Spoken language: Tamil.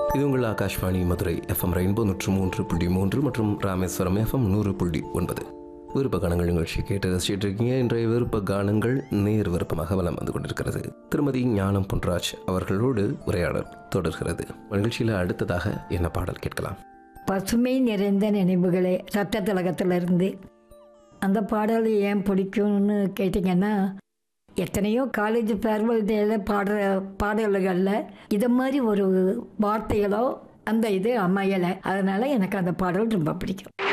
இது உங்கள் ஆகாஷ்வாணி மதுரை எஃப்எம் ரெயின்போ நூற்று மூன்று புள்ளி மூன்று மற்றும் ராமேஸ்வரம் எஃப்எம் நூறு புள்ளி ஒன்பது விருப்ப கானங்கள் நிகழ்ச்சி கேட்டு ரசிச்சிட்டு இருக்கீங்க இன்றைய விருப்ப கானங்கள் நேர் விருப்பமாக வலம் வந்து கொண்டிருக்கிறது திருமதி ஞானம் பொன்ராஜ் அவர்களோடு உரையாடல் தொடர்கிறது நிகழ்ச்சியில் அடுத்ததாக என்ன பாடல் கேட்கலாம் பசுமை நிறைந்த நினைவுகளே சட்ட திலகத்திலிருந்து அந்த பாடல் ஏன் பிடிக்கும்னு கேட்டிங்கன்னா எத்தனையோ காலேஜ் ஃபேர்வெல் டேல பாடுற பாடல்களில் இதை மாதிரி ஒரு வார்த்தைகளோ அந்த இது அமையலை அதனால் எனக்கு அந்த பாடல் ரொம்ப பிடிக்கும்